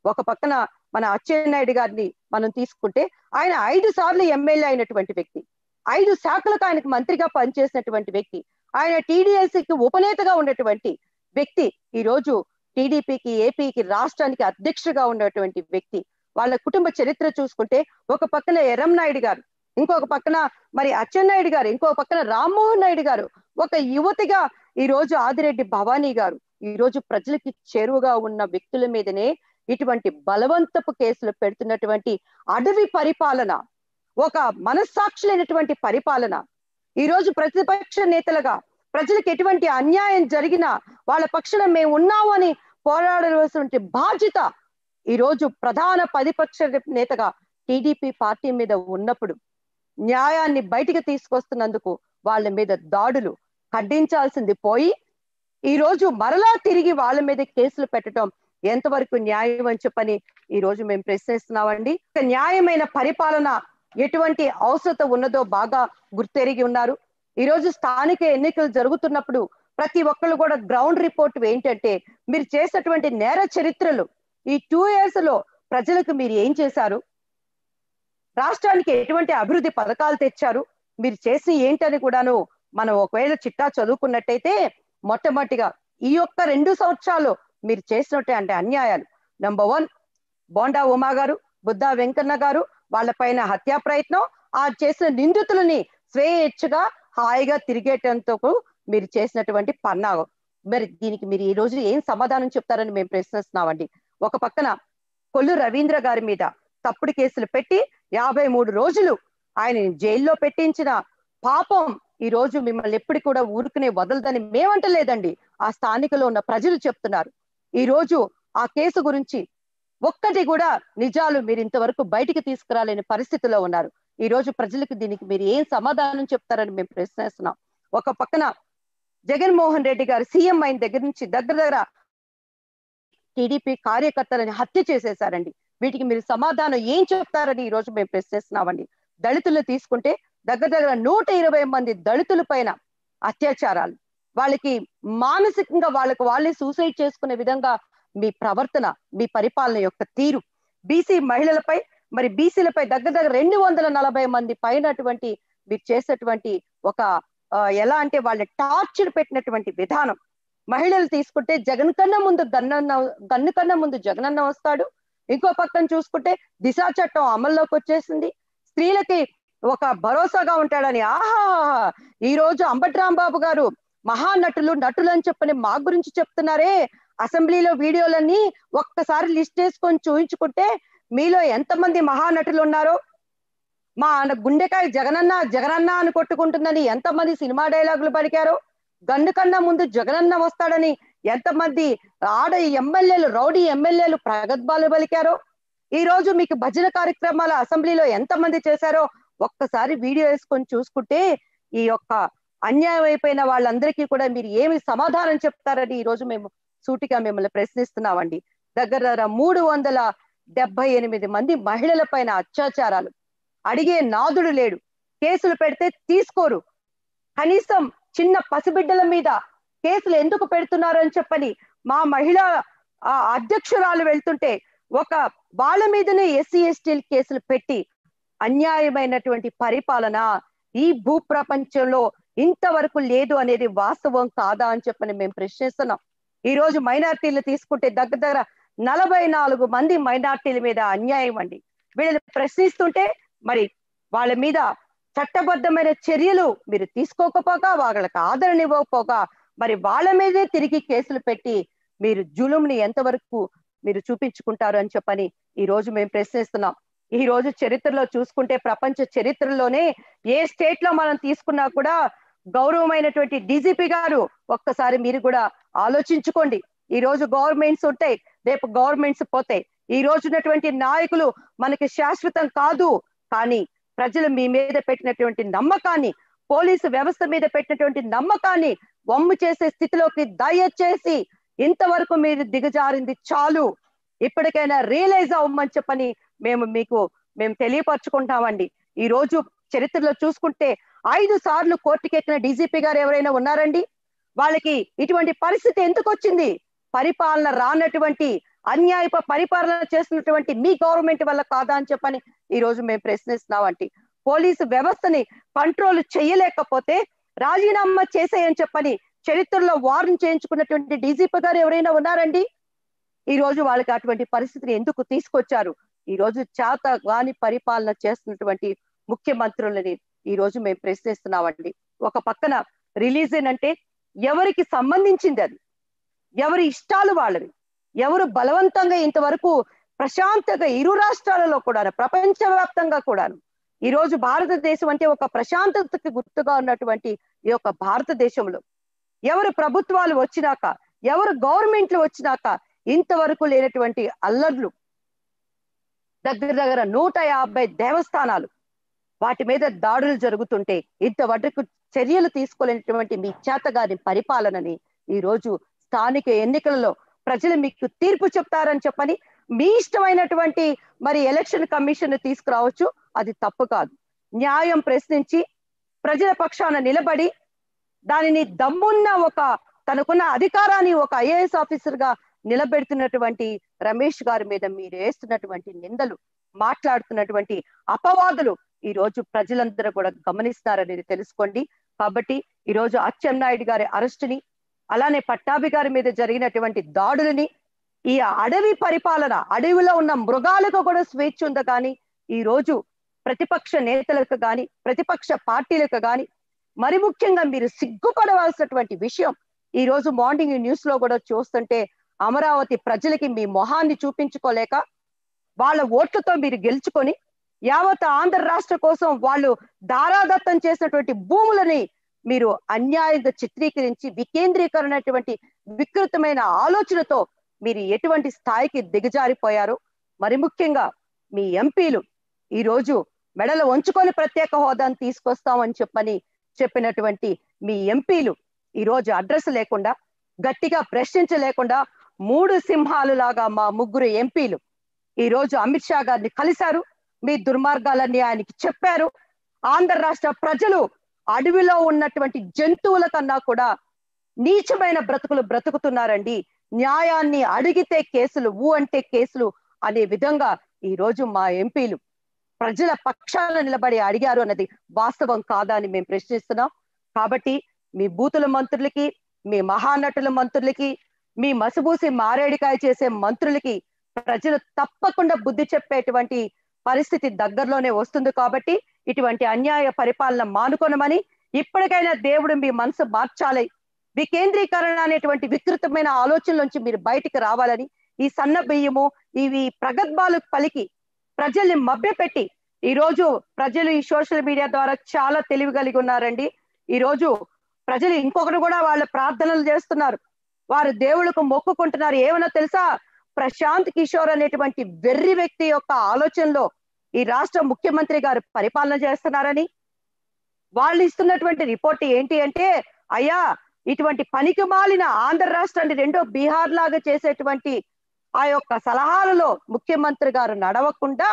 ఒక పక్కన మన అచ్చెన్నాయుడు గారిని మనం తీసుకుంటే ఆయన ఐదు సార్లు ఎమ్మెల్యే అయినటువంటి వ్యక్తి ఐదు శాఖలకు ఆయనకు మంత్రిగా పనిచేసినటువంటి వ్యక్తి ఆయన టీడీఎస్కి ఉపనేతగా ఉన్నటువంటి వ్యక్తి ఈ రోజు టీడీపీకి ఏపీకి రాష్ట్రానికి అధ్యక్షుడిగా ఉన్నటువంటి వ్యక్తి వాళ్ళ కుటుంబ చరిత్ర చూసుకుంటే ఒక పక్కన ఎర్రంనాయుడు గారు ఇంకొక పక్కన మరి అచ్చెన్నాయుడు గారు ఇంకో పక్కన రామ్మోహన్ నాయుడు గారు ఒక యువతిగా ఈ రోజు ఆదిరెడ్డి భవానీ గారు ఈ రోజు ప్రజలకి చేరువగా ఉన్న వ్యక్తుల మీదనే ఇటువంటి బలవంతపు కేసులు పెడుతున్నటువంటి అడవి పరిపాలన ఒక మనస్సాక్షి లేనటువంటి పరిపాలన ఈ రోజు ప్రతిపక్ష నేతలుగా ప్రజలకు ఎటువంటి అన్యాయం జరిగినా వాళ్ళ పక్షాన మేము ఉన్నాము అని పోరాడవలసిన బాధ్యత ఈ రోజు ప్రధాన ప్రతిపక్ష నేతగా టీడీపీ పార్టీ మీద ఉన్నప్పుడు న్యాయాన్ని బయటికి తీసుకొస్తున్నందుకు వాళ్ళ మీద దాడులు ఖండించాల్సింది పోయి ఈ రోజు మరలా తిరిగి వాళ్ళ మీద కేసులు పెట్టడం ఎంతవరకు న్యాయం అని చెప్పని ఈ రోజు మేము ప్రశ్నిస్తున్నామండి ఒక న్యాయమైన పరిపాలన ఎటువంటి అవసరత ఉన్నదో బాగా గుర్తెరిగి ఉన్నారు ఈ రోజు స్థానిక ఎన్నికలు జరుగుతున్నప్పుడు ప్రతి ఒక్కళ్ళు కూడా గ్రౌండ్ రిపోర్ట్ ఏంటంటే మీరు చేసినటువంటి నేర చరిత్రలు ఈ టూ ఇయర్స్ లో ప్రజలకు మీరు ఏం చేశారు రాష్ట్రానికి ఎటువంటి అభివృద్ధి పథకాలు తెచ్చారు మీరు చేసి ఏంటని కూడాను మనం ఒకవేళ చిట్టా చదువుకున్నట్టయితే మొట్టమొదటిగా ఈ యొక్క రెండు సంవత్సరాలు మీరు చేసినట్టే అంటే అన్యాయాలు నంబర్ వన్ బోండా ఉమా గారు బుద్ధా వెంకన్న గారు వాళ్ళపైన హత్యా ప్రయత్నం ఆ చేసిన నిందితులని స్వేచ్ఛగా హాయిగా తిరిగేటందుకు మీరు చేసినటువంటి పన్నాగం మరి దీనికి మీరు ఈ రోజు ఏం సమాధానం చెప్తారని మేము ప్రశ్నిస్తున్నామండి ఒక పక్కన కొల్లు రవీంద్ర గారి మీద తప్పుడు కేసులు పెట్టి యాభై మూడు రోజులు ఆయన జైల్లో పెట్టించిన పాపం ఈ రోజు మిమ్మల్ని ఎప్పటి కూడా ఊరుకునే వదలదని మేమంటలేదండి ఆ స్థానికలో ఉన్న ప్రజలు చెప్తున్నారు ఈ రోజు ఆ కేసు గురించి ఒక్కటి కూడా నిజాలు మీరు ఇంతవరకు బయటికి తీసుకురాలేని పరిస్థితిలో ఉన్నారు ఈ రోజు ప్రజలకు దీనికి మీరు ఏం సమాధానం చెప్తారని మేము ప్రశ్నిస్తున్నాం ఒక పక్కన జగన్మోహన్ రెడ్డి గారు సీఎం అయిన దగ్గర నుంచి దగ్గర దగ్గర టీడీపీ కార్యకర్తలని హత్య చేసేశారండి వీటికి మీరు సమాధానం ఏం చెప్తారని ఈ రోజు మేము ప్రశ్నిస్తున్నామండి దళితులు తీసుకుంటే దగ్గర దగ్గర నూట ఇరవై మంది దళితుల పైన అత్యాచారాలు వాళ్ళకి మానసికంగా వాళ్ళకి వాళ్ళే సూసైడ్ చేసుకునే విధంగా మీ ప్రవర్తన మీ పరిపాలన యొక్క తీరు బీసీ మహిళలపై మరి బీసీలపై దగ్గర దగ్గర రెండు వందల నలభై మంది పైనటువంటి మీరు చేసేటువంటి ఒక ఎలా అంటే వాళ్ళ టార్చర్ పెట్టినటువంటి విధానం మహిళలు తీసుకుంటే జగన్ కన్నా ముందు గన్నన్న గన్ను కన్నా ముందు జగనన్న వస్తాడు ఇంకో పక్కన చూసుకుంటే దిశా చట్టం అమల్లోకి వచ్చేసింది స్త్రీలకి ఒక భరోసాగా ఉంటాడని ఆహా ఈ రోజు అంబటి రాంబాబు గారు మహానటులు నటులు అని చెప్పని మా గురించి చెప్తున్నారే అసెంబ్లీలో వీడియోలన్నీ ఒక్కసారి లిస్ట్ వేసుకొని చూయించుకుంటే మీలో ఎంతమంది మహానటులు ఉన్నారో మా గుండెకాయ జగనన్న జగనన్న అని కొట్టుకుంటుందని ఎంతమంది సినిమా డైలాగులు పలికారో గన్ను కన్నా ముందు జగనన్న వస్తాడని ఎంతమంది ఆడ ఎమ్మెల్యేలు రౌడీ ఎమ్మెల్యేలు ప్రగద్భాలు పలికారో ఈ రోజు మీకు భజన కార్యక్రమాల అసెంబ్లీలో ఎంతమంది చేశారో ఒక్కసారి వీడియో వేసుకొని చూసుకుంటే ఈ యొక్క అన్యాయం అయిపోయిన వాళ్ళందరికీ కూడా మీరు ఏమి సమాధానం చెప్తారని ఈ రోజు మేము సూటిగా మిమ్మల్ని ప్రశ్నిస్తున్నామండి దగ్గర దగ్గర మూడు వందల డెబ్బై ఎనిమిది మంది మహిళల పైన అత్యాచారాలు అడిగే నాదుడు లేడు కేసులు పెడితే తీసుకోరు కనీసం చిన్న పసిబిడ్డల మీద కేసులు ఎందుకు పెడుతున్నారు అని చెప్పని మా మహిళా అధ్యక్షురాలు వెళ్తుంటే ఒక వాళ్ళ మీదనే ఎస్సీ ఎస్టీల కేసులు పెట్టి అన్యాయమైనటువంటి పరిపాలన ఈ భూ ప్రపంచంలో ఇంతవరకు లేదు అనేది వాస్తవం కాదా అని చెప్పని మేము ప్రశ్నిస్తున్నాం ఈ రోజు మైనార్టీలు తీసుకుంటే దగ్గర దగ్గర నలభై నాలుగు మంది మైనార్టీల మీద అన్యాయం అండి వీళ్ళని ప్రశ్నిస్తుంటే మరి వాళ్ళ మీద చట్టబద్ధమైన చర్యలు మీరు తీసుకోకపోగా వాళ్ళకి ఆదరణ ఇవ్వకపోగా మరి వాళ్ళ మీదే తిరిగి కేసులు పెట్టి మీరు జులుంని ఎంతవరకు మీరు చూపించుకుంటారు అని చెప్పని ఈ రోజు మేము ప్రశ్నిస్తున్నాం ఈ రోజు చరిత్రలో చూసుకుంటే ప్రపంచ చరిత్రలోనే ఏ స్టేట్ లో మనం తీసుకున్నా కూడా గౌరవమైనటువంటి డీజీపీ గారు ఒక్కసారి మీరు కూడా ఆలోచించుకోండి ఈ రోజు గవర్నమెంట్స్ ఉంటాయి రేపు గవర్నమెంట్స్ పోతాయి ఈ రోజు ఉన్నటువంటి నాయకులు మనకి శాశ్వతం కాదు కానీ ప్రజలు మీ మీద పెట్టినటువంటి నమ్మకాన్ని పోలీసు వ్యవస్థ మీద పెట్టినటువంటి నమ్మకాన్ని వమ్ము చేసే స్థితిలోకి దయచేసి ఇంతవరకు మీరు దిగజారింది చాలు ఇప్పటికైనా రియలైజ్ అవ్వమని చెప్పని మేము మీకు మేము తెలియపరచుకుంటామండి ఈ రోజు చరిత్రలో చూసుకుంటే ఐదు సార్లు కోర్టుకెక్కిన డీజీపీ గారు ఎవరైనా ఉన్నారండి వాళ్ళకి ఇటువంటి పరిస్థితి ఎందుకు వచ్చింది పరిపాలన రానటువంటి అన్యాయప పరిపాలన చేస్తున్నటువంటి మీ గవర్నమెంట్ వల్ల కాదా అని చెప్పని ఈ రోజు మేము ప్రశ్నిస్తున్నామంటే పోలీసు వ్యవస్థని కంట్రోల్ చేయలేకపోతే రాజీనామా చేసేయని చెప్పని చరిత్రలో వార్న్ చేయించుకున్నటువంటి డీజీపీ గారు ఎవరైనా ఉన్నారండి ఈ రోజు వాళ్ళకి అటువంటి పరిస్థితిని ఎందుకు తీసుకొచ్చారు ఈ రోజు చేత గాని పరిపాలన చేస్తున్నటువంటి ముఖ్యమంత్రులని ఈ రోజు మేము ప్రశ్నిస్తున్నామండి ఒక పక్కన రిలీజన్ అంటే ఎవరికి సంబంధించింది అది ఎవరి ఇష్టాలు వాళ్ళవి ఎవరు బలవంతంగా ఇంతవరకు ప్రశాంతగా ఇరు రాష్ట్రాలలో కూడా ప్రపంచవ్యాప్తంగా కూడాను ఈ రోజు భారతదేశం అంటే ఒక ప్రశాంతతకి గుర్తుగా ఉన్నటువంటి ఈ యొక్క భారతదేశంలో ఎవరు ప్రభుత్వాలు వచ్చినాక ఎవరు గవర్నమెంట్లు వచ్చినాక ఇంతవరకు లేనటువంటి అల్లర్లు దగ్గర దగ్గర నూట యాభై దేవస్థానాలు వాటి మీద దాడులు జరుగుతుంటే ఇంతవరకు చర్యలు తీసుకోలేనటువంటి మీ చేతగాని పరిపాలనని ఈ రోజు స్థానిక ఎన్నికలలో ప్రజలు మీకు తీర్పు చెప్తారని చెప్పని మీ ఇష్టమైనటువంటి మరి ఎలక్షన్ కమిషన్ తీసుకురావచ్చు అది తప్పు కాదు న్యాయం ప్రశ్నించి ప్రజల పక్షాన నిలబడి దానిని దమ్మున్న ఒక తనకున్న అధికారాన్ని ఒక ఐఏఎస్ ఆఫీసర్ గా నిలబెడుతున్నటువంటి రమేష్ గారి మీద మీరు వేస్తున్నటువంటి నిందలు మాట్లాడుతున్నటువంటి అపవాదులు ఈ రోజు ప్రజలందరూ కూడా గమనిస్తున్నారనేది తెలుసుకోండి కాబట్టి ఈ రోజు అచ్చెన్నాయుడు గారి అరెస్టుని అలానే పట్టాభి గారి మీద జరిగినటువంటి దాడులని ఈ అడవి పరిపాలన అడవిలో ఉన్న మృగాలకు కూడా స్వేచ్ఛ ఉందా కానీ ఈ రోజు ప్రతిపక్ష నేతలకు కానీ ప్రతిపక్ష పార్టీలకు కానీ మరి ముఖ్యంగా మీరు సిగ్గుపడవలసినటువంటి విషయం ఈ రోజు మార్నింగ్ న్యూస్ లో కూడా చూస్తుంటే అమరావతి ప్రజలకి మీ మొహాన్ని చూపించుకోలేక వాళ్ళ ఓట్లతో మీరు గెలుచుకొని యావత్ ఆంధ్ర రాష్ట్ర కోసం వాళ్ళు దారాదత్తం చేసినటువంటి భూములని మీరు అన్యాయంగా చిత్రీకరించి వికేంద్రీకరణటువంటి వికృతమైన ఆలోచనతో మీరు ఎటువంటి స్థాయికి దిగజారిపోయారు మరి ముఖ్యంగా మీ ఎంపీలు ఈ రోజు మెడలు వంచుకొని ప్రత్యేక హోదాను తీసుకొస్తామని చెప్పని చెప్పినటువంటి మీ ఎంపీలు ఈ రోజు అడ్రస్ లేకుండా గట్టిగా ప్రశ్నించలేకుండా మూడు సింహాలు లాగా మా ముగ్గురు ఎంపీలు ఈ రోజు అమిత్ షా గారిని కలిశారు మీ దుర్మార్గాలన్నీ ఆయనకి చెప్పారు ఆంధ్ర రాష్ట్ర ప్రజలు అడవిలో ఉన్నటువంటి జంతువుల కన్నా కూడా నీచమైన బ్రతుకులు బ్రతుకుతున్నారండి న్యాయాన్ని అడిగితే కేసులు ఊ అంటే కేసులు అనే విధంగా ఈ రోజు మా ఎంపీలు ప్రజల పక్షాన నిలబడి అడిగారు అన్నది వాస్తవం కాదా అని మేము ప్రశ్నిస్తున్నాం కాబట్టి మీ బూతుల మంత్రులకి మీ మహానటుల మంత్రులకి మీ మసిబూసి మారేడికాయ చేసే మంత్రులకి ప్రజలు తప్పకుండా బుద్ధి చెప్పేటువంటి పరిస్థితి దగ్గరలోనే వస్తుంది కాబట్టి ఇటువంటి అన్యాయ పరిపాలన మానుకొనమని ఇప్పటికైనా దేవుడు మీ మనసు మార్చాలి వికేంద్రీకరణ అనేటువంటి వికృతమైన ఆలోచన నుంచి మీరు బయటికి రావాలని ఈ సన్న బియ్యము ఇవి ప్రగద్భాలు పలికి ప్రజల్ని మభ్యపెట్టి ఈ రోజు ప్రజలు ఈ సోషల్ మీడియా ద్వారా చాలా తెలివి కలిగి ఉన్నారండి ఈ రోజు ప్రజలు ఇంకొకటి కూడా వాళ్ళ ప్రార్థనలు చేస్తున్నారు వారు దేవుళ్ళకు మొక్కుకుంటున్నారు ఏమన్నా తెలుసా ప్రశాంత్ కిషోర్ అనేటువంటి వెర్రి వ్యక్తి యొక్క ఆలోచనలో ఈ రాష్ట్ర ముఖ్యమంత్రి గారు పరిపాలన చేస్తున్నారని వాళ్ళు ఇస్తున్నటువంటి రిపోర్ట్ ఏంటి అంటే అయ్యా ఇటువంటి పనికి మాలిన ఆంధ్ర రాష్ట్రాన్ని రెండో బీహార్ లాగా చేసేటువంటి ఆ యొక్క సలహాలలో ముఖ్యమంత్రి గారు నడవకుండా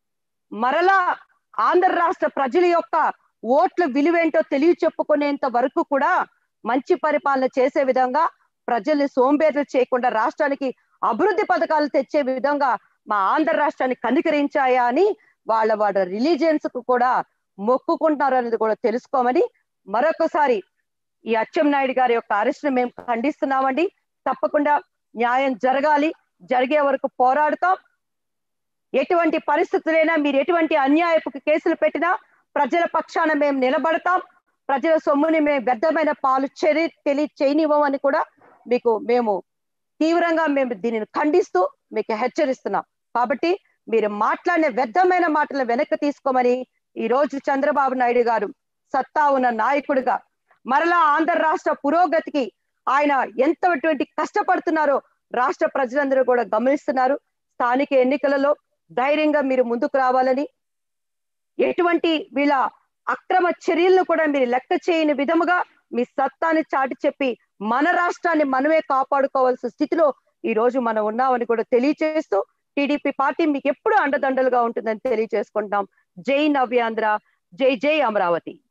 మరలా ఆంధ్ర రాష్ట్ర ప్రజల యొక్క ఓట్ల విలువేంటో తెలియ చెప్పుకునేంత వరకు కూడా మంచి పరిపాలన చేసే విధంగా ప్రజల్ని సోంబేర్లు చేయకుండా రాష్ట్రానికి అభివృద్ధి పథకాలు తెచ్చే విధంగా మా ఆంధ్ర రాష్ట్రాన్ని కనికరించాయా అని వాళ్ళ వాళ్ళ రిలీజియన్స్ కు కూడా మొక్కుకుంటున్నారు అనేది కూడా తెలుసుకోమని మరొకసారి ఈ అచ్చెం నాయుడు గారి యొక్క అరెస్ట్ మేము ఖండిస్తున్నామండి తప్పకుండా న్యాయం జరగాలి జరిగే వరకు పోరాడుతాం ఎటువంటి పరిస్థితులైనా మీరు ఎటువంటి అన్యాయపు కేసులు పెట్టినా ప్రజల పక్షాన మేము నిలబడతాం ప్రజల సొమ్ముని మేము వ్యర్థమైన పాలు చెరి తెలి చేయనివ్వమని కూడా మీకు మేము తీవ్రంగా మేము దీనిని ఖండిస్తూ మీకు హెచ్చరిస్తున్నాం కాబట్టి మీరు మాట్లాడిన వ్యర్థమైన మాటలు వెనక్కి తీసుకోమని ఈ రోజు చంద్రబాబు నాయుడు గారు సత్తా ఉన్న నాయకుడిగా మరలా ఆంధ్ర రాష్ట్ర పురోగతికి ఆయన ఎంతటువంటి కష్టపడుతున్నారో రాష్ట్ర ప్రజలందరూ కూడా గమనిస్తున్నారు స్థానిక ఎన్నికలలో ధైర్యంగా మీరు ముందుకు రావాలని ఎటువంటి వీళ్ళ అక్రమ చర్యలను కూడా మీరు లెక్క చేయని విధముగా మీ సత్తాన్ని చాటి చెప్పి మన రాష్ట్రాన్ని మనమే కాపాడుకోవాల్సిన స్థితిలో ఈ రోజు మనం ఉన్నామని కూడా తెలియజేస్తూ టీడీపీ పార్టీ మీకు ఎప్పుడు అండదండలుగా ఉంటుందని తెలియజేసుకుంటాం జై నవ్యాంధ్ర జై జై అమరావతి